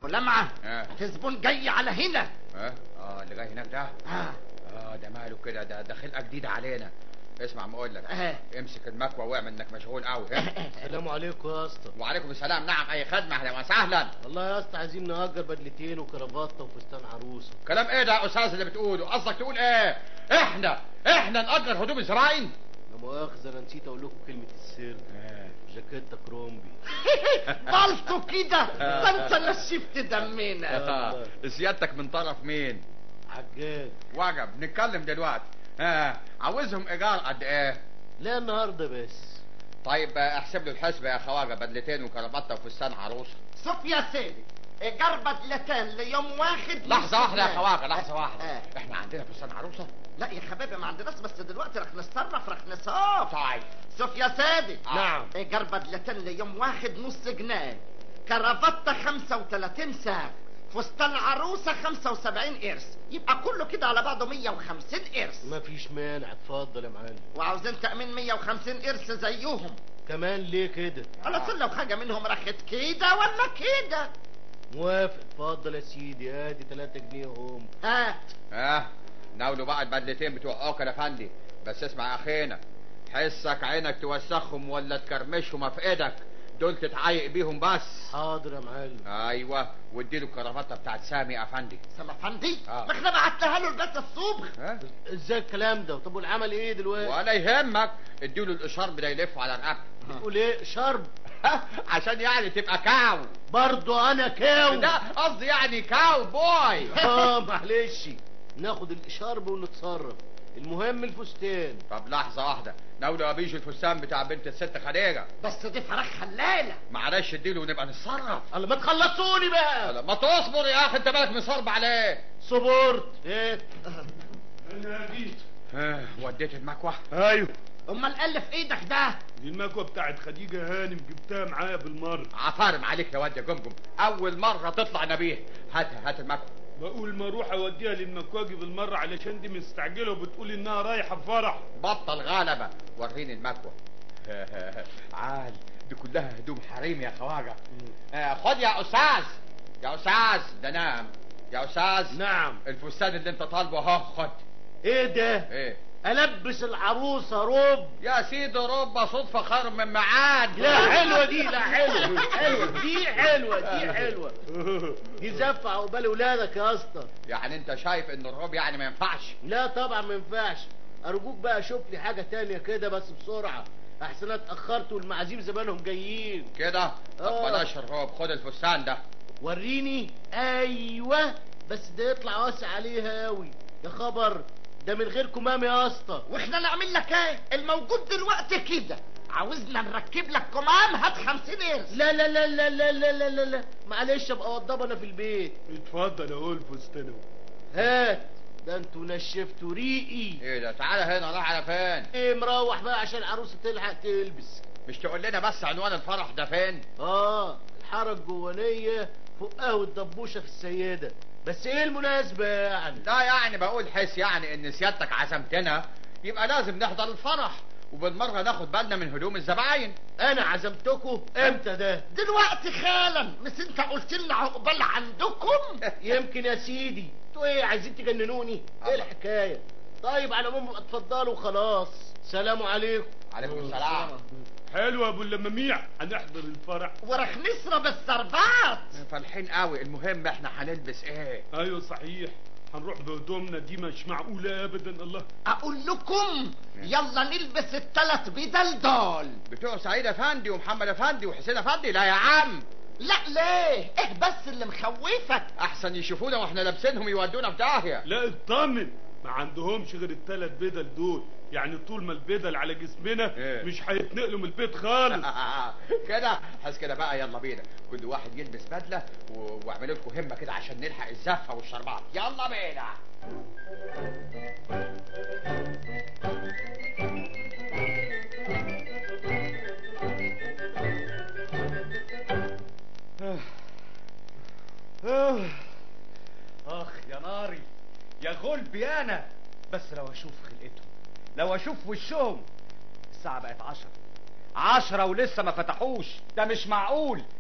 ولمعة اه في زبون جاي على هنا اه اه اللي جاي هناك ده اه اه ده ماله كده ده ده خلقه جديده علينا اسمع ما اقول لك اه امسك المكوى واعمل انك مشغول قوي ها السلام عليكم يا اسطى وعليكم السلام نعم اي خدمه اهلا وسهلا والله يا اسطى عايزين نأجر بدلتين وكرافته وفستان عروسه كلام ايه ده يا استاذ اللي بتقوله قصدك تقول ايه احنا احنا نأجر هدوم الزراعين لا مؤاخذه انا نسيت اقول لكم كلمه السر جاكيتة كرومبي بلطو كده ده انت نشفت دمنا آه، سيادتك من طرف مين حجاج وجب نتكلم دلوقتي ها عاوزهم ايجار قد ايه لا النهارده بس طيب آه، احسب له الحسبه يا خواجه بدلتين وكرافته وفستان عروسه شوف يا سيدي ايجار بدلتين ليوم واحد لحظه واحده يا نص خواجه لحظه واحده آه. احنا عندنا فستان عروسه لا يا حبيبي ما عندناش بس دلوقتي رح نتصرف رح نصرف طيب شوف يا سيدي نعم ايجار بدلتين ليوم واحد نص جنيه كرافته 35 ساعة فستان عروسة 75 قرش يبقى كله كده على بعضه 150 قرش ما فيش مانع اتفضل يا معلم وعاوزين تأمين 150 قرش زيهم كمان ليه كده على طول لو حاجة منهم رخت كده ولا كده موافق اتفضل يا سيدي ادي 3 جنيه هم هات ها ناولوا بقى البدلتين بتوع اوكل يا فندي بس اسمع يا اخينا حسك عينك توسخهم ولا تكرمشهم في ايدك دول تتعايق بيهم بس حاضر يا معلم ايوه واديله الكرافته بتاعت سامي يا فندي سما فندي آه. ما احنا بعتها له البيت الصبح ها ازاي الكلام ده طب والعمل ايه دلوقتي ولا يهمك اديله الاشارب ده يلف على رقبته بتقول ايه شرب عشان يعني تبقى كاو برضو انا كاو ده قصدي يعني كاو بوي اه معلش ناخد الشرب ونتصرف المهم الفستان طب لحظه واحده ناولوا يا بيجو الفستان بتاع بنت الست خديجه بس دي فراخ حلالة معلش اديله ونبقى نتصرف الله ما تخلصوني بقى ما تصبر يا اخي انت بالك مصرب عليه صبرت ايه انا جيت اه وديت المكوى ايوه امال قال في ايدك ده دي المكوه بتاعت خديجه هانم جبتها معايا بالمره عفارم عليك يا واد يا جمجم اول مره تطلع نبيه هات هات المكوى بقول ما اروح اوديها للمكواجي بالمره علشان دي مستعجله وبتقول انها رايحه فرح بطل غلبه وريني المكوى عال دي كلها هدوم حريم يا خواجه آه خد يا استاذ يا استاذ ده نام يا استاذ نعم الفستان اللي انت طالبه اهو خد ايه ده ايه البس العروسه رب يا سيدي رب صدفه خير من معاد لا حلوه دي لا حلوه حلوه دي حلوه دي حلوه دي زفه عقبال ولادك يا اسطى يعني انت شايف ان الرب يعني ما ينفعش لا طبعا ما ينفعش ارجوك بقى شوف لي حاجه تانية كده بس بسرعه احسن أنا اتاخرت والمعازيم زمانهم جايين كده طب آه. بلاش الرب خد الفستان ده وريني ايوه بس ده يطلع واسع عليها قوي يا خبر ده من غير كمام يا اسطى واحنا نعمل لك ايه الموجود دلوقتي كده عاوزنا نركب لك كمام هات 50 قرش لا لا لا لا لا لا لا لا, لا. معلش ابقى اوضب انا في البيت اتفضل اهو الفستان اهو هات ده انتوا نشفتوا ريقي ايه ده تعالى هنا راح على فين ايه مروح بقى عشان العروسه تلحق تلبس مش تقول لنا بس عنوان الفرح ده فين اه الحاره الجوانيه فوق قهوه دبوشه في السيده بس ايه المناسبه يعني لا يعني بقول حس يعني ان سيادتك عزمتنا يبقى لازم نحضر الفرح وبالمره ناخد بالنا من هدوم الزباين انا عزمتكم امتى ده دلوقتي حالا مش انت قلت لنا عقبال عندكم يمكن يا سيدي انتوا ايه عايزين تجننوني ايه الحكايه طيب على العموم اتفضلوا خلاص سلام عليكم عليكم السلام حلو يا ابو اللماميع هنحضر الفرح ورح نشرب السربات فرحين قوي المهم احنا هنلبس ايه ايوه صحيح هنروح بهدومنا دي مش معقوله ابدا الله اقول لكم يلا نلبس الثلاث بدل دول بتوع سعيد افندي ومحمد افندي وحسين افندي لا يا عم لا ليه ايه بس اللي مخوفك احسن يشوفونا واحنا لابسينهم يودونا في داهيه لا اطمن ما عندهمش غير الثلاث بدل دول يعني طول ما البدل على جسمنا إيه. مش هيتنقلوا من البيت خالص كده حس كده بقى يلا بينا كل واحد يلبس بدله و- واعملوا لكم همه كده عشان نلحق الزفه والشربات يلا بينا اخ يا ناري يا غلبي انا بس لو اشوف خلقتهم لو اشوف وشهم الساعة بقت عشرة عشرة ولسه ما فتحوش ده مش معقول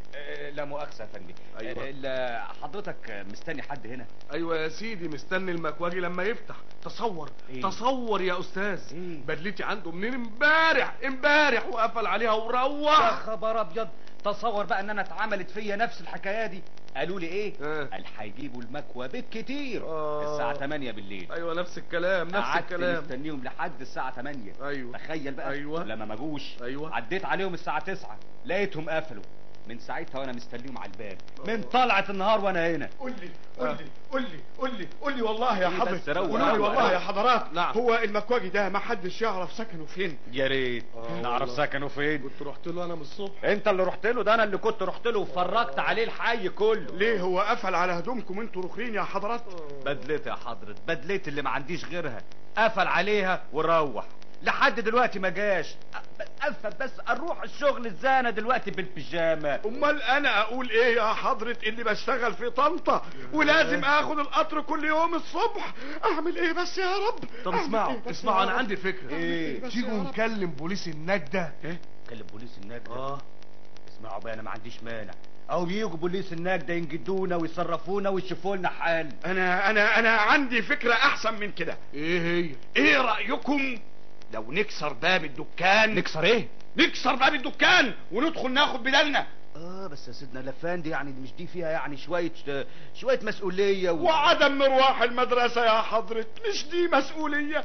آه، لا مؤاخذه يا فندم أيوة. آه، ال- حضرتك مستني حد هنا ايوه يا سيدي مستني المكواجي لما يفتح تصور إيه؟ تصور يا استاذ إيه؟ بدلتي عنده منين امبارح امبارح وقفل عليها يا وروح خبر ابيض تصور بقى ان انا اتعملت فيا نفس الحكايه دي قالوا لي ايه آه. قال هيجيبوا المكوى بالكتير آه. الساعه 8 بالليل ايوه نفس الكلام نفس قعدت الكلام مستنيهم لحد الساعة 8 أيوة. تخيل بقى أيوة. لما ما جوش أيوة. عديت عليهم الساعة 9 لقيتهم قفلوا من ساعتها وانا مستنيهم على الباب من طلعة النهار وانا هنا قول لي قول لي قول لي قول لي قول لي والله يا إيه حضرتك بس روق، قولوا لي روق، والله روق. يا حضرات نعم. هو المكواجي ده ما حدش يعرف سكنه فين يا ريت آه نعرف والله. سكنه فين كنت رحت له انا من الصبح انت اللي رحت له ده انا اللي كنت رحت له وفرجت عليه الحي كله ليه هو قفل على هدومكم انتوا رخرين يا حضرات بدلتي يا حضرة بدلتي اللي ما عنديش غيرها قفل عليها وروح لحد دلوقتي ما جاش قفل بس اروح الشغل ازاي انا دلوقتي بالبيجامه امال انا اقول ايه يا حضرة اللي بشتغل في طنطا ولازم اخد القطر كل يوم الصبح اعمل ايه بس يا رب طب أعمل اسمعوا إيه بس اسمعوا يا انا رب؟ عندي فكره أعمل إيه بس يا تيجوا رب؟ نكلم بوليس النجدة ايه كلم بوليس النجدة اه اسمعوا بقى انا ما عنديش مانع او يجوا بوليس النجدة ينجدونا ويصرفونا ويشوفوا لنا حال انا انا انا عندي فكرة احسن من كده ايه هي ايه رأيكم لو نكسر باب الدكان نكسر ايه نكسر باب الدكان وندخل ناخد بدلنا اه بس يا سيدنا لفاندي يعني مش دي فيها يعني شوية شوية مسؤولية و... وعدم مروح المدرسة يا حضرة مش دي مسؤولية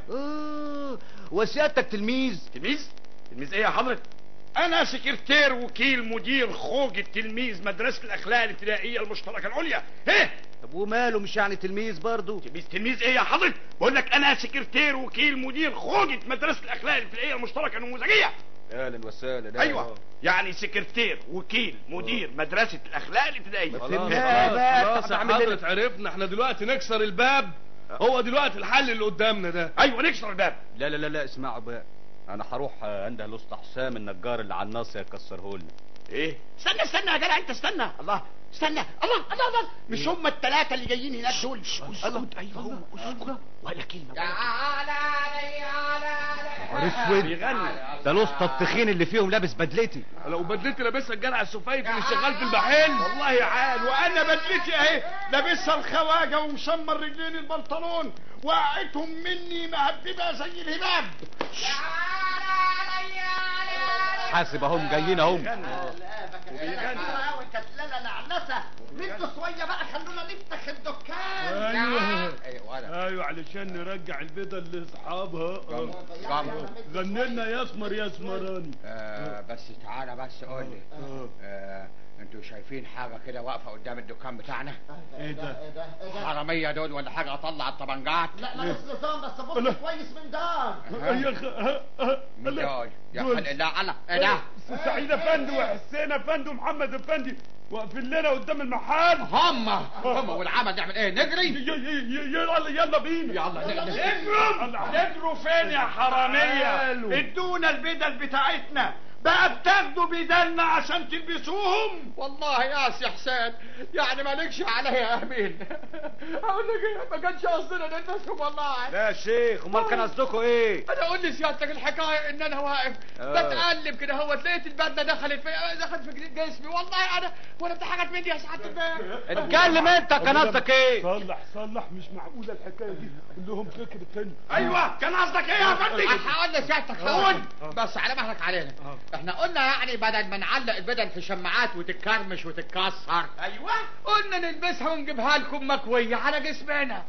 اه وسيادتك تلميذ تلميذ تلميذ ايه يا حضرة انا سكرتير وكيل مدير خوج التلميذ مدرسة الاخلاق الابتدائية المشتركة العليا ايه طب وماله مش يعني تلميذ برضو تلميذ تلميذ ايه يا حضرة بقول لك انا سكرتير وكيل مدير خوجة مدرسة الاخلاق الابتدائية المشتركة النموذجية اهلا وسهلا ايوه يعني سكرتير وكيل مدير مدرسة الاخلاق الابتدائية خلاص فهمناها خلاص بقى، خلاص طب يا أعمل حضرة عرفنا احنا دلوقتي نكسر الباب هو دلوقتي الحل اللي قدامنا ده ايوه نكسر الباب لا لا لا لا اسمعوا بقى انا هروح آه، انده الاسطى حسام النجار اللي على الناصر يكسره لنا ايه استنى استنى يا جدع انت استنى الله استنى الله الله الله مش هم الثلاثة اللي جايين هناك دول اسكت ايوه هم اسكت ولا كلمة اسود ده الاسطى التخين اللي فيهم لابس بدلتي لو بدلتي لابسها الجدع السفايف اللي شغال في المحل والله عال وانا بدلتي اهي لابسها الخواجه ومشمر رجلين البنطلون وقعتهم مني مهببه زي الهباب حاسب اهم جايين اهم كتلانة نعنسة ندوا شوية بقى خلونا نفتح الدكان ايوه ايوه ولا ايوه علشان نرجع البدل لاصحابها قام قام غني لنا يا اسمر يا اسمراني آه بس تعالى بس قول لي آه انتوا شايفين حاجه كده واقفه قدام الدكان بتاعنا ايه ده ايه ده ايه ده حراميه دول ولا حاجه اطلع الطبنجات لا لا بس نظام بس بص كويس من دار يا خ... من دول يا دول. خل لا الله ايه ده سعيد افندي وحسين افندي ومحمد افندي واقفين لنا قدام المحل هم هم والعمل نعمل ايه نجري ي- ي- ي- يلا يلا بينا يلا نجري اجروا اجروا فين يا حراميه ادونا البدل بتاعتنا بقى بتاخدوا بدلنا عشان تلبسوهم والله يا سي حسين يعني مالكش عليا يا امين اقول لك ايه ما كانش قصدنا نلبسهم والله لا يا شيخ امال كان قصدكم ايه انا اقول لسيادتك الحكايه ان انا واقف آه. بتقلب كده هو لقيت البدله دخلت في دخلت في جسمي والله انا وانا بتحكت مني يا سعاده الباب اتكلم انت كان قصدك ايه صلح صلح مش معقوله الحكايه دي قول لهم فكر تاني ايوه كان قصدك ايه يا فندم هقول لسيادتك هقول بس على مهلك علينا احنا قلنا يعني بدل ما نعلق البدل في شماعات وتتكرمش وتتكسر ايوه قلنا نلبسها ونجيبها لكم مكويه على جسمنا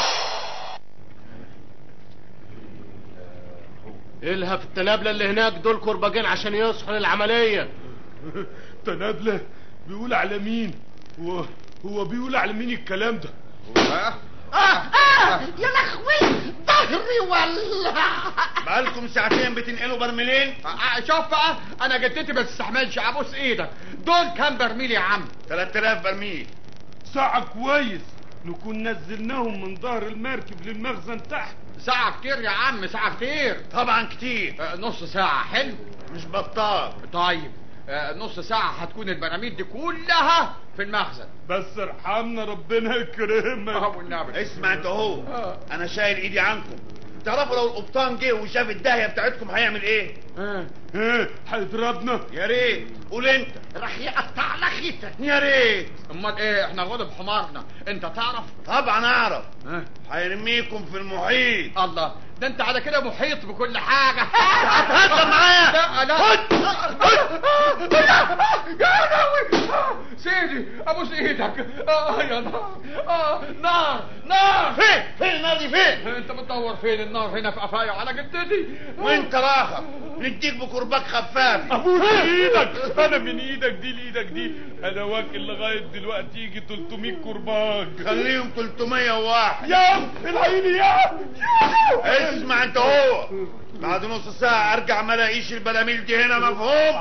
الهف التنابلة اللي هناك دول كرباجين عشان يصحوا للعملية تنابله بيقول على مين هو هو بيقول على مين الكلام ده اه اه يا لهوي ظهري ولع بقالكم ساعتين بتنقلوا برميلين آه، شوف بقى انا جدتي ما تستحملش ابوس ايدك دول كام برميل يا عم 3000 برميل ساعة كويس نكون نزلناهم من ظهر المركب للمخزن تحت ساعة كتير يا عم ساعة كتير طبعا كتير آه، نص ساعة حلو مش بطال طيب آه، نص ساعة هتكون البراميل دي كلها في المخزن بس ارحمنا ربنا اه يكرمك والنبي اسمع انت اهو آه. انا شايل ايدي عنكم تعرفوا لو القبطان جه وشاف الداهيه بتاعتكم هيعمل ايه ايه هيضربنا يا ريت قول انت راح يقطع لخيتك يا ريت امال ايه احنا غلب حمارنا انت تعرف طبعا اعرف ها؟ هيرميكم في المحيط الله ده انت على كده محيط بكل حاجة هتهزر معايا لا لا يا لهوي سيدي ابوس ايدك اه يا نار اه نار نار فين فين النار دي فين انت بتدور فين النار هنا في قفايا على جدتي وانت راخر نديك بكرباج خفاف ابوس ايدك انا من ايدك دي لايدك دي انا واكل لغايه دلوقتي يجي 300 كرباج خليهم 301 يا العيني يا اسمع انت هو بعد نص ساعة ارجع ما الاقيش البلاميل دي هنا مفهوم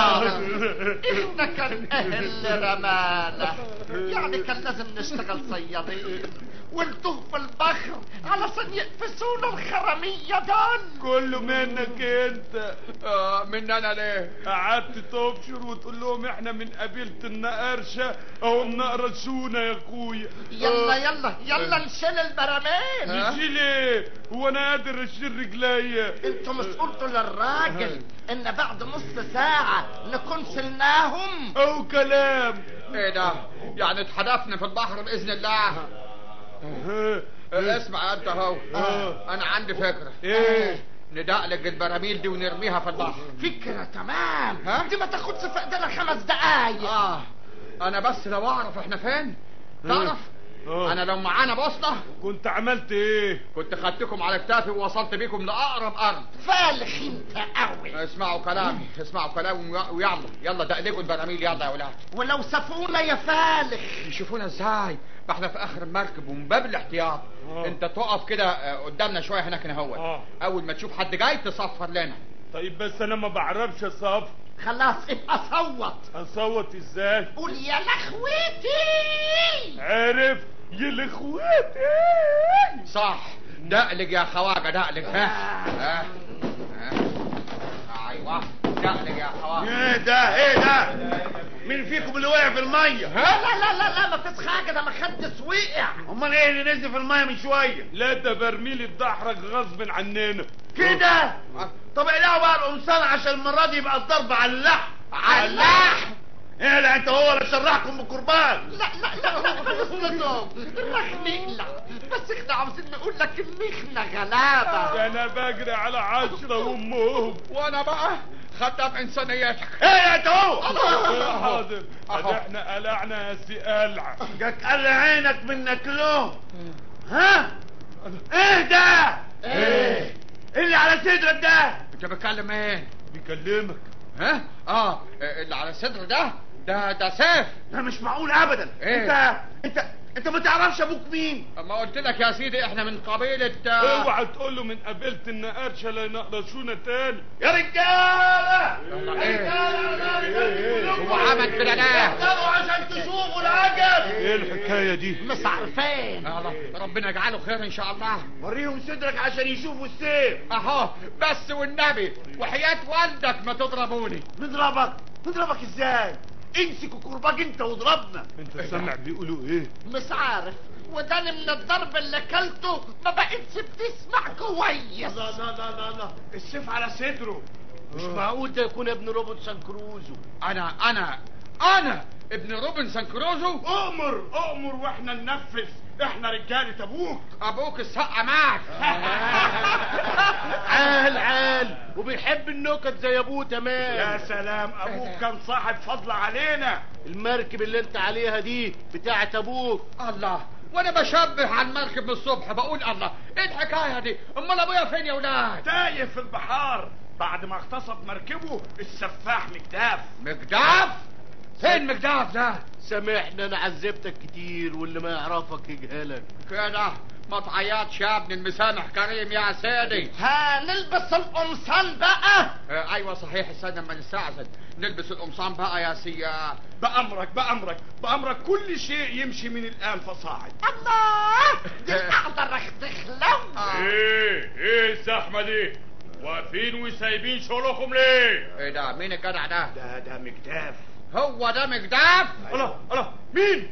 احنا كان اهل رمانة يعني كان لازم نشتغل صيادين ونتوه في البحر علشان يقفزونا الخرمية دول كله منك انت آه من انا ليه قعدت تبشر وتقول لهم احنا من قبيلة النقرشة او النقرشونة يا اخويا يلا يلا يلا نشيل البراميل ها؟ نشيل ايه هو انا قادر اشيل رجليا انتوا مش قلتوا للراجل ان بعد نص ساعة نكون شلناهم او كلام ايه ده يعني اتحدفنا في البحر باذن الله ها، آه، اسمع انت اهو آه. انا عندي فكرة ايه ندقلق البراميل دي ونرميها في البحر فكرة تمام ها؟ دي ما تاخدش في ايدينا خمس دقايق اه انا بس لو اعرف احنا فين تعرف آه. انا لو معانا بوصلة كنت عملت ايه كنت خدتكم على كتافي ووصلت بيكم لاقرب ارض فالخ انت قوي اسمعوا كلامي اسمعوا كلامي وي- ويلا يلا دقلقوا البراميل يلا يا ولاد ولو سافونا يا فالخ يشوفونا ازاي ما احنا في اخر المركب ومن باب الاحتياط آه. انت تقف كده آه، قدامنا شويه هناك نهوت آه. اول ما تشوف حد جاي تصفر لنا طيب بس انا ما بعرفش اصف خلاص ابقى صوت اصوت ازاي قول يا لخوتي عارف يا اخواتي صح دقلق يا خواجه دقلق ها ها ها ايوه دقلق يا خواجه ايه ده ايه ده مين فيكم اللي وقع في المية لا لا لا لا لا ما فيش حاجة ده ما خدش وقع امال ايه اللي نزل في المية من شوية لا ده برميل اتدحرج غصب عننا كده طب اقلعوا بقى القمصان عشان المرة دي يبقى الضرب على اللحم على اللحم ايه لا انت هو اللي شرحكم بالقربان لا لا لا لا خلص نظام راح نقلع بس احنا عاوزين نقول لك ان احنا غلابة ده انا بجري على عشرة وامهم وانا بقى خدام انسانيتك ايه يا انت هو حاضر أهو. ده احنا قلعنا يا سي قلع جاك قل عينك منك لهم ها ايه ده ايه اللي على صدرك ده انت بتكلم ايه بيكلمك ها اه اللي على صدر ده ده ده سيف ده مش معقول ابدا إيه؟ انت انت انت ما تعرفش ابوك مين اما قلت لك يا سيدي احنا من قبيلة آه، اوعى تقول له من قبيلة النقرشة لا ينقرشونا تاني يا رجاله إيه؟ رجاله هو عمل كده ليه؟ اختاروا عشان تشوفوا العجل ايه الحكاية دي مش عارفين يا الله ربنا يجعله خير ان شاء الله وريهم صدرك عشان يشوفوا السيف اهو بس والنبي وحياة والدك ما تضربوني نضربك نضربك ازاي امسك الكرباج انت واضربنا انت سامع بيقولوا ايه مش عارف وداني من الضرب اللي كلته ما بقتش بتسمع كويس لا لا لا لا لا السيف على صدره مش معقول ده يكون ابن روبوتسون كروزو انا انا انا ابن روبنسون كروزو امر امر واحنا ننفذ احنا رجاله ابوك ابوك السقة معك عال عال وبيحب النكت زي ابوه تمام يا سلام ابوك كان صاحب فضل علينا المركب اللي انت عليها دي بتاعت ابوك الله وانا بشبه على المركب من الصبح بقول الله ايه الحكايه دي امال ابويا فين يا ولاد تايه في البحار بعد ما اغتصب مركبه السفاح مكداف مجداف فين مجداف ده سامحني انا عذبتك كتير واللي ما يعرفك يجهلك كده ما تعيطش يا ابن المسامح كريم يا سيدي هنلبس القمصان بقى آه ايوه صحيح استنى اما نستعجل نلبس القمصان بقى يا سي بأمرك بأمرك بأمرك كل شيء يمشي من الآن فصاعد الله دي القعدة رح تخلو ايه ايه الزحمة دي واقفين وسايبين شغلكم ليه ايه ده مين الجدع ده ده ده مكداف هو ده مجداف الله الله مين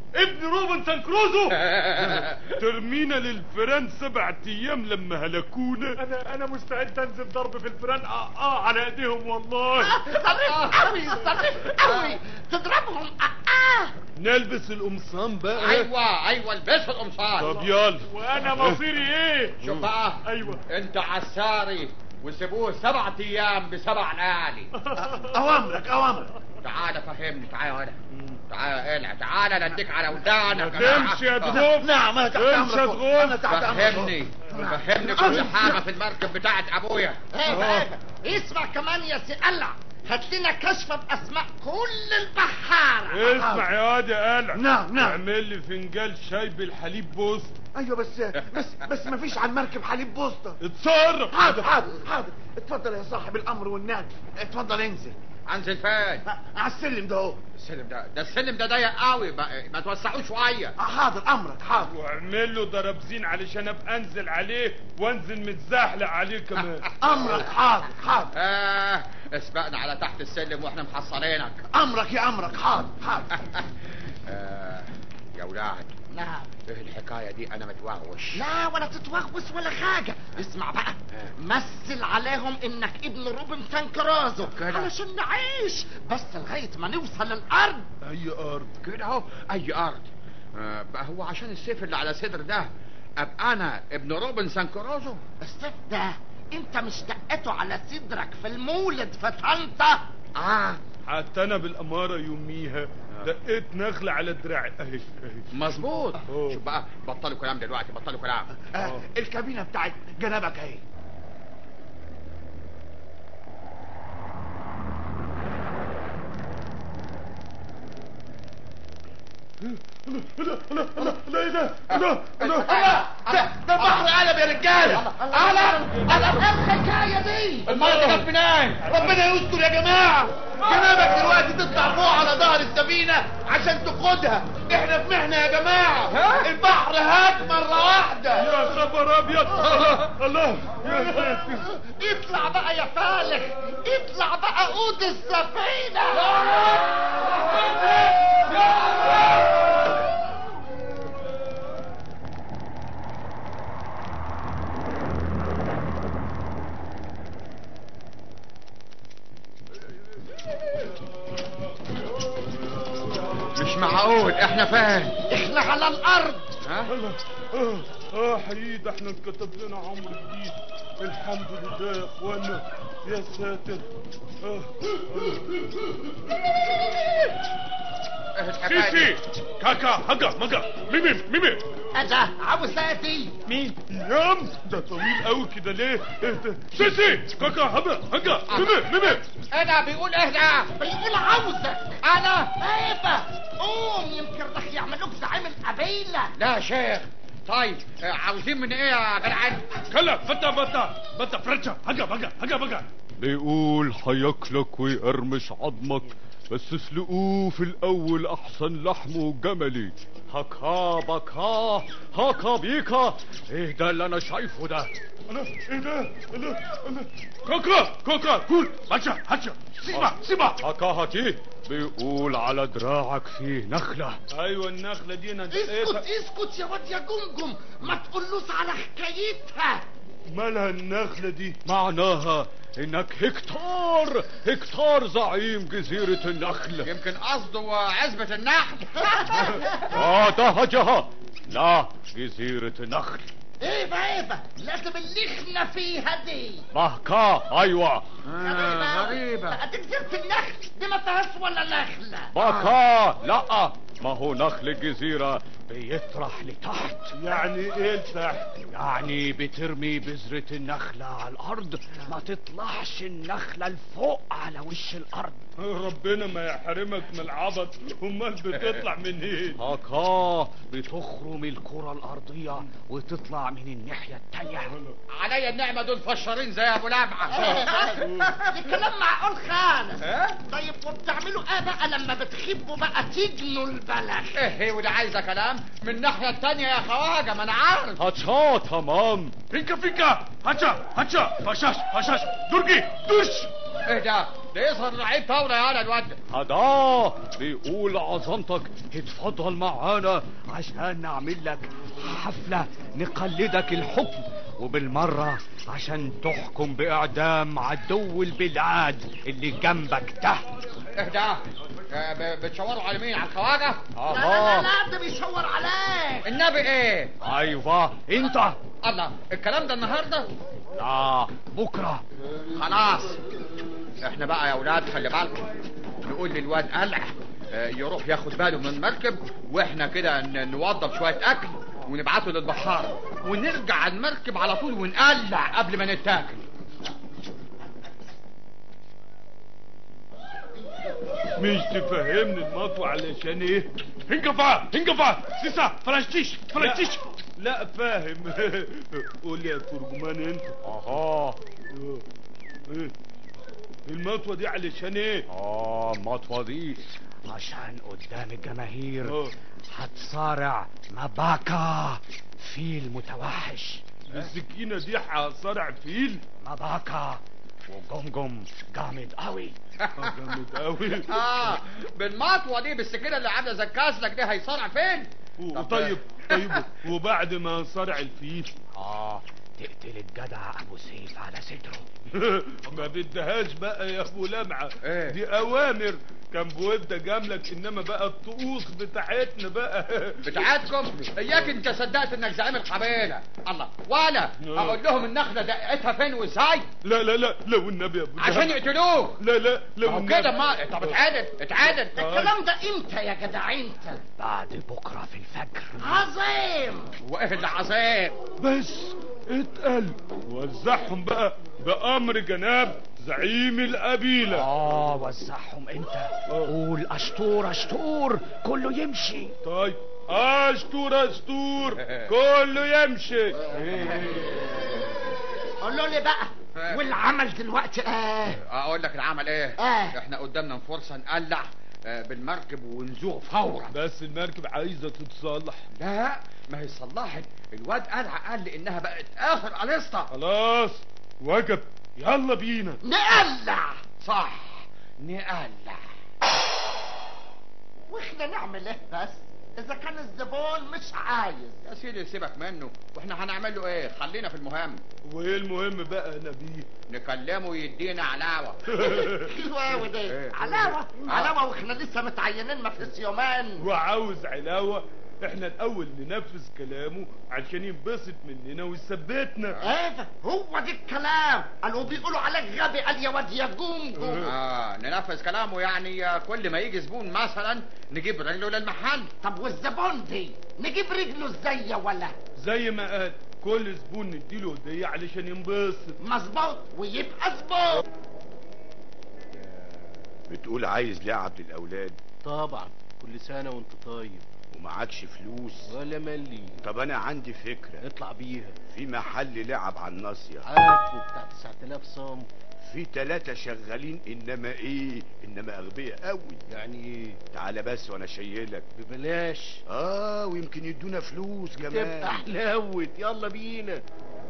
ابن روبنسون كروزو ترمينا للفيران سبع ايام لما هلكونا انا انا مستعد انزل ضرب في الفيران اه, آه على ايديهم والله ظريف قوي ظريف قوي تضربهم آه آه. نلبس القمصان بقى ايوه ايوه البسوا القمصان طب يلا وانا مصيري ايه شوف بقى ايوه انت عساري وسيبوه سبعة ايام بسبع ليالي اوامرك اوامرك تعال فهمني تعال هنا تعال هنا تعال نديك على ودانك تمشي يا دغوف نعم انا تحت امشي يا امرك دغوف انا تحت امرك فهمني فهمني كل حاجة في المركب بتاعت ابويا ايه ايه اسمع كمان يا سي قلع هات لنا كشف باسماء كل البحارة اسمع يا واد يا قلع نعم، نعم. اعمل لي فنجان شاي بالحليب بوسط ايوه بس بس بس ما فيش على المركب حليب بوسطه اتصرف حاضر حاضر حاضر اتفضل يا صاحب الامر والنهي اتفضل انزل انزل فين على السلم ده اهو السلم ده ده السلم ده ضيق قوي ما, ما توسعوه شوية حاضر امرك حاضر واعمل له دربزين علشان ابقى انزل عليه وانزل متزحلق عليه كمان امرك حاضر حاضر آه اسبقنا على تحت السلم واحنا محصلينك امرك يا امرك حاضر حاضر آه يا ولاد نعم ايه الحكاية دي انا متوغوش لا ولا تتوغوس ولا حاجة اسمع بقى مثل عليهم انك ابن روبنسون كرازو كده. علشان نعيش بس لغاية ما نوصل الارض اي ارض كده اهو اي ارض آه بقى هو عشان السيف اللي على صدر ده ابقى انا ابن روبنسون كروزو السيف ده انت مش دقته على صدرك في المولد في طنطا اه حتى انا بالاماره يوميها دقيت نخله على دراعي اهي اهي مظبوط أوه. شوف بقى بطلوا كلام دلوقتي بطلوا كلام آه الكابينه بتاعت جنابك اهي لا لا لا لا ايه ده لا لا ده ده بحر قلب يا رجاله قلم قلم ايه الحكاية دي المرة دي جت منين؟ ربنا يستر يا جماعه جنابك دلوقتي تطلع فوق على ظهر السفينه عشان تاخدها احنا في محنه يا جماعه البحر هات مره واحده يا خبر ابيض الله الله يا ساتر اطلع بقى يا فالح اطلع بقى قود السفينة مش معقول احنا فين؟ احنا على الارض ها؟ الله اه اه حقيقي ده احنا انكتب لنا عمر جديد الحمد لله يا اخوانا يا ساتر اه ايه الحكاية سيسي دي؟ كاكا هجا مجا ميمي ميمي اده عاوز ايه دي مين يام ده طويل قوي كده ليه ايه ده سيسي كاكا هجا هجا ميمي ميمي ايه ده بيقول ايه ده؟ بيقول عاوزك انا؟ ايه قوم يمكن رح يعملوك زعيم القبيلة لا يا شيخ طيب آه، عاوزين من ايه يا جدعان؟ كلا بتا بتا بتا فرجة هجا هجا هجا هجا بيقول هياكلك ويقرمش عظمك بس اسلقوه في الاول احسن لحمه جملي هكا بكا هكا بيكا ايه ده اللي انا شايفه ده انا ايه ده انا انا كوكا كوكا قول هاتشا هاتشا سيبا سيبا هكا هاتي بيقول على دراعك فيه نخلة ايوه النخلة دي انا اسكت اسكت يا واد يا جمجم ما تقولوش على حكايتها مالها النخلة دي معناها انك هكتار هكتار زعيم جزيرة النخل يمكن قصده عزبة النحل اه ده هجها لا جزيرة النخل ايه بقى ايه بقى لازم اللخنة فيها دي بهكا ايوه آه، غريبة بقى دي جزيرة النخل دي ما فيهاش ولا نخلة بكا لا ما هو نخل الجزيرة بيطرح لتحت يعني ايه لتحت يعني بترمي بذرة النخلة على الارض ما تطلعش النخلة لفوق على وش الارض ربنا ما يحرمك من العبط امال بتطلع منين هكا بتخرم الكرة الارضية وتطلع من الناحية التانية عليا النعمة دول فشارين زي ابو لمعة دي كلام معقول خالص ها؟ طيب وبتعملوا ايه بقى لما بتخبوا بقى تجنوا البلح ايه وده عايزة كلام من الناحية التانية يا خواجة ما انا عارف هاتشا تمام فيكا فيكا هاتشا هاتشا هشاش هشاش درجي دش ايه ده ده يظهر لعيب طاوله يا الواد ده. هدا بيقول عظمتك اتفضل معانا عشان نعمل لك حفلة نقلدك الحكم وبالمرة عشان تحكم بإعدام عدو البلاد اللي جنبك ده اهدى آه، ب- بتشاوروا على مين على الخواجه لا لا لا لا ده بيشاور عليك النبي ايه ايوه انت الله الكلام ده النهارده لا بكرة خلاص احنا بقى يا اولاد خلي بالكم نقول للواد قلع آه، يروح ياخد باله من المركب واحنا كده ن- نوضب شويه اكل ونبعته للبحاره ونرجع على المركب على طول ونقلع قبل ما نتاكل مش تفهمني المطوة علشان ايه هنقفا هنقفا سيسا فلاشتيش فلاشتيش لا فاهم قول لي يا ترجمان انت اها ايه المطوة دي علشان ايه اه المطوه دي عشان قدام الجماهير اه هتصارع مباكا فيل متوحش السكينه دي هصارع فيل مباكا وجمجم جامد قوي آه، جامد قوي اه بالمطوه دي بالسكينه اللي عامله زي الكاسلك دي هيصارع فين وطيب طيب وبعد ما صارع الفيل اه تقتل الجدع ابو سيف على صدره ما بدهاش بقى يا ابو لمعه إيه؟ دي اوامر كان بودة جاملك انما بقى الطقوس بتاعتنا بقى بتاعتكم اياك انت صدقت انك زعيم القبيله الله ولا اقول لهم النخله دقتها فين وازاي لا لا لا لو النبي يا ابو عشان جهل. يقتلوه لا لا لو اهو النبي. كده ما طب اتعادل اتعادل الكلام ده امتى يا جدع انت بعد بكرة في الفجر عظيم وايه اللي عظيم بس اتقل وزعهم بقى بامر جناب زعيم القبيله اه وزعهم انت قول اشطور اشطور كله يمشي طيب اشطور اشطور كله يمشي قولوا لي بقى والعمل دلوقتي ايه اقول لك العمل ايه آه. احنا قدامنا فرصه نقلع آه، بالمركب ونزوغ فورا بس المركب عايزه تتصلح لا ما هي صلحت الواد قلع قال لي انها بقت اخر قليصه خلاص وجب يلا بينا نقلع صح نقلع واحنا نعمل ايه بس اذا كان الزبون مش عايز يا سيدي سيبك منه واحنا هنعمل له ايه خلينا في المهم وايه المهم بقى يا نبيه نكلمه يدينا علاوه حلوة أوي دي إيه. علاوة آه. علاوة واحنا لسه متعينين ما فيش يومين وعاوز علاوه احنا الاول ننفذ كلامه عشان ينبسط مننا ويثبتنا ايه ده هو دي الكلام قالوا بيقولوا عليك غبي قال يا واد يا جمجم اه ننفذ كلامه يعني آه، كل ما يجي زبون مثلا نجيب رجله للمحل طب والزبون دي نجيب رجله ازاي يا ولا زي ما قال كل زبون نديله هديه علشان ينبسط مظبوط ويبقى زبون بتقول عايز لعب للاولاد طبعا كل سنة وانت طيب ومعكش فلوس ولا ملي طب انا عندي فكرة اطلع بيها في محل لعب على الناصية عارفه بتاع 9000 صنف في ثلاثة شغالين انما ايه انما اغبياء قوي يعني ايه تعالى بس وانا شايلك ببلاش اه ويمكن يدونا فلوس تبقى كمان حلاوت يلا بينا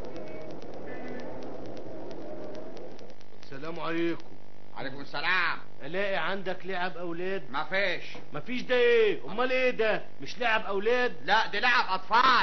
السلام عليكم عليكم السلام الاقي عندك لعب اولاد ما فيش مفيش ده ايه امال ايه ده مش لعب اولاد لا دي لعب اطفال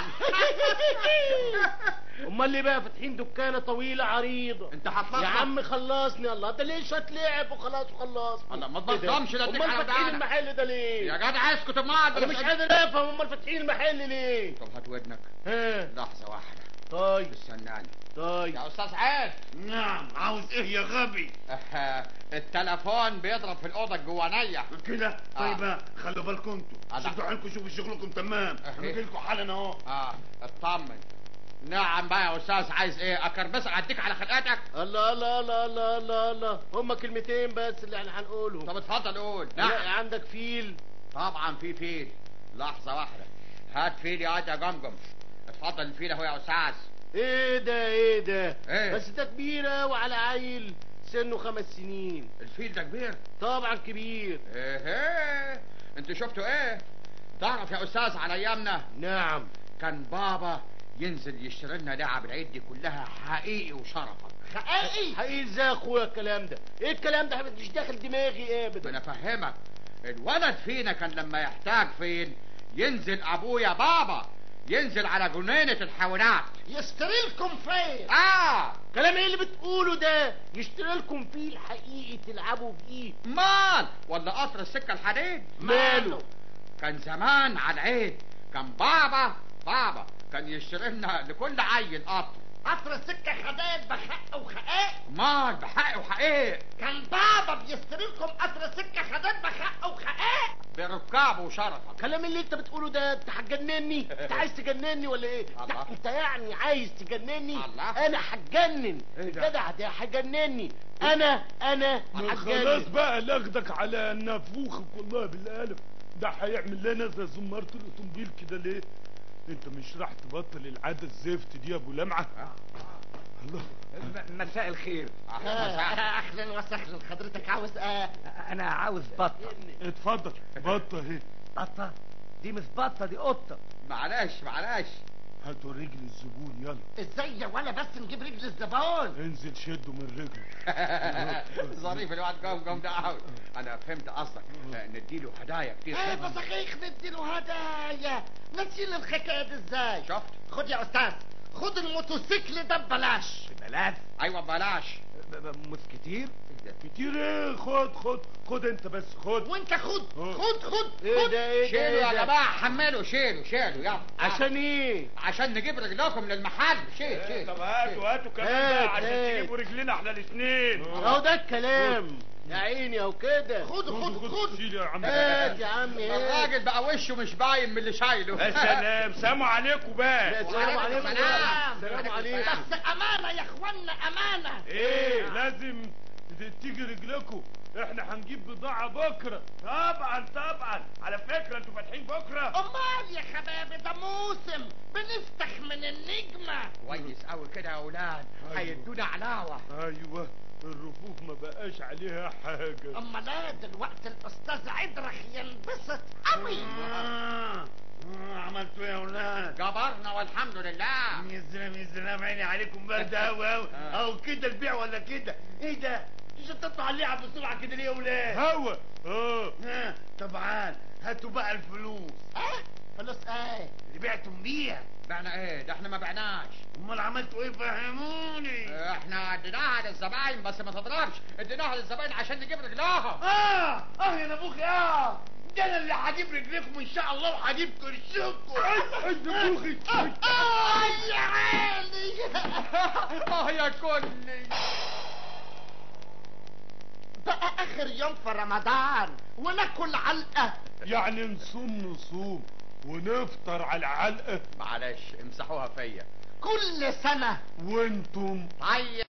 امال ليه بقى فاتحين دكانه طويله عريضه انت هتلخبط يا عم خلصني الله ده ليش هتلعب وخلاص وخلاص الله، ما تبصمش لا تديك امال على فاتحين ودانك. المحل ده ليه يا جدع اسكت امال انا مش قادر افهم امال فاتحين المحل ليه طب هات ودنك ها لحظه واحده طيب استناني طيب يا استاذ عيد نعم عاوز ايه يا غبي آه، التلفون بيضرب في الاوضه الجوانيه كده طيب آه. خلوا بالكم انتوا آه، لا. شدوا حيلكم شوفوا شغلكم تمام أهي. انا جايلكم حالا اهو اه اطمن نعم بقى يا استاذ عايز ايه اكربسك اديك على خلقتك الله الله الله الله الله الله هما كلمتين بس اللي احنا هنقولهم طب اتفضل قول لا نعم عندك فيل طبعا في فيل لحظه واحده هات فيل يا واد يا جمجم اتفضل الفيل اهو يا استاذ ايه ده ايه ده إيه؟ بس ده كبيرة وعلى عيل سنه خمس سنين الفيل ده كبير طبعا كبير ايه ايه انتوا شفتوا ايه تعرف يا استاذ على ايامنا نعم كان بابا ينزل يشتري لنا لعب العيد دي كلها حقيقي وشرفك حقيقي حقيقي ازاي يا اخويا الكلام ده ايه الكلام ده مش داخل دماغي ابدا انا افهمك الولد فينا كان لما يحتاج فين ينزل ابويا بابا ينزل على جنينة الحيوانات يشتري لكم فين اه كلام ايه اللي بتقوله ده يشتري لكم فيه الحقيقي تلعبوا فيه مال ولا قطر السكة الحديد ماله كان زمان على العيد كان بابا بابا كان يشتري لنا لكل عيل قطر قطر سكة خداد بحق وخقاق مال بحق وحقيق كان بابا بيشتري لكم قطر سكة خداد بحق وخقاق بركابه وشرفك الكلام اللي انت بتقوله ده انت هتجنني انت عايز تجنني ولا ايه انت- الله. انت يعني عايز تجنني الله. انا هتجنن ايه ده؟ الجدع ده هيجنني انا انا ما خلاص هتجنن بقى لاخدك على نافوخك والله بالالف ده هيعمل لنا زي زمارة الاوتومبيل كده ليه انت مش راح تبطل العادة الزفت دي يا ابو لمعة الله م- مساء الخير آه، اهلا وسهلا حضرتك عاوز آه انا عاوز بطه اتفضل بطة اهي بطه دي مش بطه دي قطه معلش معلش هاتوا رجل الزبون يلا ازاي يا ولا بس نجيب رجل الزبون انزل شده من رجله ظريف الواد قوم قوم ده قوي انا فهمت قصدك آه، نديله هدايا كتير ايه بصحيح نديله هدايا نسيل الحكايه دي ازاي شفت خد يا استاذ خد الموتوسيكل ده ببلاش بلاش ايوه بلاش ب- ب- مش كتير كتير ايه خد خد خد انت بس خد وانت خد اه. خد خد ايه خد ده ايه ده شيلوا ايه يا ده جماعه حملوا شيلوا شيلوا يلا عشان ايه عشان نجيب رجلكم للمحل شيل شيل طب هاتوا هاتوا كمان هات، بقى عشان هات. تجيبوا رجلنا احنا الاثنين اهو ده الكلام يا عيني اهو كده خد خد خد شيل يا عم هات يا عم هات الراجل بقى وشه مش باين من اللي شايله يا سلام سلام عليكم بقى السلام عليكم السلام. السلام عليكم بس امانه يا اخوانا امانه ايه لازم ت- تيجي رجلكم احنا هنجيب بضاعة بكرة طبعا طبعا على فكرة انتوا فاتحين بكرة امال يا حبايبي ده موسم بنفتح من النجمه كويس قوي كده يا اولاد أيوة. هيدونا علاوه ايوه الرفوف ما بقاش عليها حاجة اما لا دلوقتي الاستاذ عدرخ ينبسط قوي عملتوا ايه يا اولاد جبرنا والحمد لله يا سلام يا سلام عيني عليكم برد قوي قوي آه. اهو كده البيع ولا كده ايه ده انتوا شططوا على اللعب بسرعه كده ليه يا اولاد هوا اه ها طبعا هاتوا بقى الفلوس اه فلوس ايه اللي بعتم بيها بعنا ايه ده احنا ما بعناش امال عملتوا ايه فهموني احنا اديناها للزباين بس ما تضربش اديناها للزباين عشان نجيب رجلها اه اه يا نبوخي اه ده انا اللي هجيب رجلكم ان شاء الله وهجيب كرشكم اي نبوخي اه يا عيني اه يا كلي بقى اخر يوم في رمضان وناكل علقه يعني نصوم نصوم ونفطر على العلقة معلش امسحوها فيا كل سنه وانتم طيب